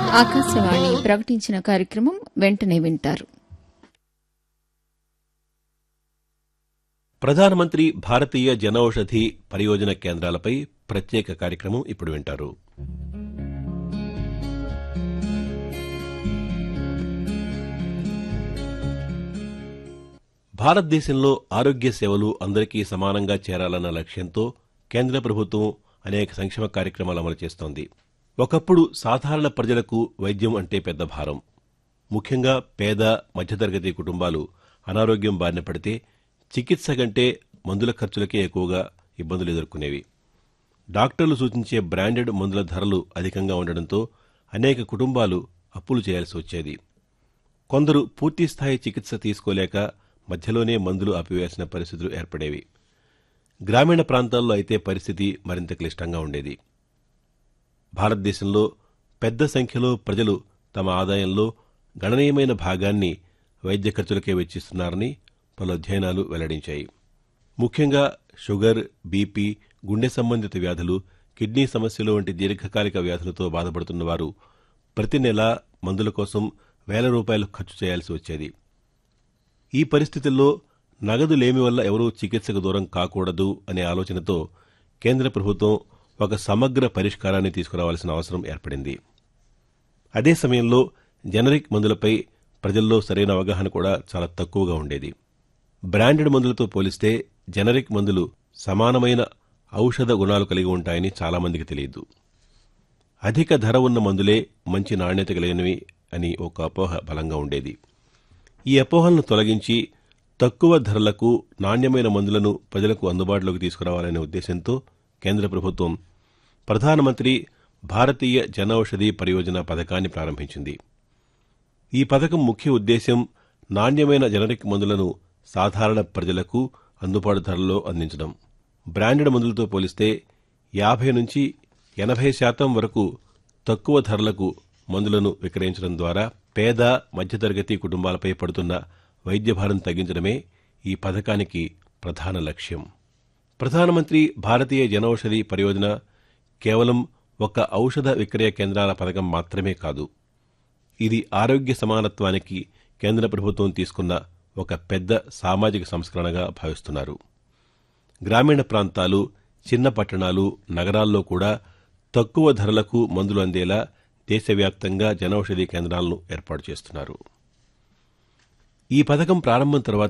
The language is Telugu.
ఆకాశవాణి ప్రకటించిన కార్యక్రమం వెంటనే వింటారు ప్రధానమంత్రి భారతీయ జనౌషధి పరియోజన కేంద్రాలపై ప్రత్యేక కార్యక్రమం ఇప్పుడు వింటారు భారతదేశంలో ఆరోగ్య సేవలు అందరికీ సమానంగా చేరాలన్న లక్ష్యంతో కేంద్ర ప్రభుత్వం అనేక సంక్షేమ కార్యక్రమాలు అమలు చేస్తోంది ఒకప్పుడు సాధారణ ప్రజలకు వైద్యం అంటే పెద్ద భారం ముఖ్యంగా పేద మధ్యతరగతి కుటుంబాలు అనారోగ్యం బారిన పడితే చికిత్స కంటే మందుల ఖర్చులకే ఎక్కువగా ఇబ్బందులు ఎదుర్కొనేవి డాక్టర్లు సూచించే బ్రాండెడ్ మందుల ధరలు అధికంగా ఉండడంతో అనేక కుటుంబాలు అప్పులు చేయాల్సి వచ్చేది కొందరు పూర్తిస్థాయి చికిత్స తీసుకోలేక మధ్యలోనే మందులు ఆపివేయాల్సిన పరిస్థితులు ఏర్పడేవి గ్రామీణ ప్రాంతాల్లో అయితే పరిస్థితి మరింత క్లిష్టంగా ఉండేది భారతదేశంలో పెద్ద సంఖ్యలో ప్రజలు తమ ఆదాయంలో గణనీయమైన భాగాన్ని వైద్య ఖర్చులకే వెచ్చిస్తున్నారని పలు అధ్యయనాలు వెల్లడించాయి ముఖ్యంగా షుగర్ బీపీ గుండె సంబంధిత వ్యాధులు కిడ్నీ సమస్యలు వంటి దీర్ఘకాలిక వ్యాధులతో బాధపడుతున్న వారు ప్రతి నెల మందుల కోసం వేల రూపాయలు ఖర్చు చేయాల్సి వచ్చేది ఈ పరిస్థితుల్లో నగదు లేమి వల్ల ఎవరూ చికిత్సకు దూరం కాకూడదు అనే ఆలోచనతో కేంద్ర ప్రభుత్వం ఒక సమగ్ర పరిష్కారాన్ని తీసుకురావాల్సిన అవసరం ఏర్పడింది అదే సమయంలో జనరిక్ మందులపై ప్రజల్లో సరైన అవగాహన కూడా చాలా తక్కువగా ఉండేది బ్రాండెడ్ మందులతో పోలిస్తే జనరిక్ మందులు సమానమైన ఔషధ గుణాలు కలిగి ఉంటాయని చాలామందికి తెలియదు అధిక ధర ఉన్న మందులే మంచి నాణ్యత కలిగినవి అని ఒక అపోహ బలంగా ఉండేది ఈ అపోహలను తొలగించి తక్కువ ధరలకు నాణ్యమైన మందులను ప్రజలకు అందుబాటులోకి తీసుకురావాలనే ఉద్దేశంతో కేంద్ర ప్రభుత్వం ప్రధానమంత్రి భారతీయ జనౌషధి పరియోజన పథకాన్ని ప్రారంభించింది ఈ పథకం ముఖ్య ఉద్దేశ్యం నాణ్యమైన జనరిక్ మందులను సాధారణ ప్రజలకు అందుబాటు ధరల్లో అందించడం బ్రాండెడ్ మందులతో పోలిస్తే యాభై నుంచి ఎనభై శాతం వరకు తక్కువ ధరలకు మందులను విక్రయించడం ద్వారా పేద మధ్యతరగతి కుటుంబాలపై పడుతున్న వైద్య భారం తగ్గించడమే ఈ పథకానికి ప్రధాన లక్ష్యం ప్రధానమంత్రి భారతీయ జనౌషధి పరియోజన కేవలం ఒక ఔషధ విక్రయ కేంద్రాల పథకం మాత్రమే కాదు ఇది ఆరోగ్య సమానత్వానికి కేంద్ర ప్రభుత్వం తీసుకున్న ఒక పెద్ద సామాజిక సంస్కరణగా భావిస్తున్నారు గ్రామీణ ప్రాంతాలు చిన్న పట్టణాలు నగరాల్లో కూడా తక్కువ ధరలకు మందులు అందేలా దేశవ్యాప్తంగా జనౌషధి కేంద్రాలను ఏర్పాటు చేస్తున్నారు ఈ పథకం ప్రారంభం తర్వాత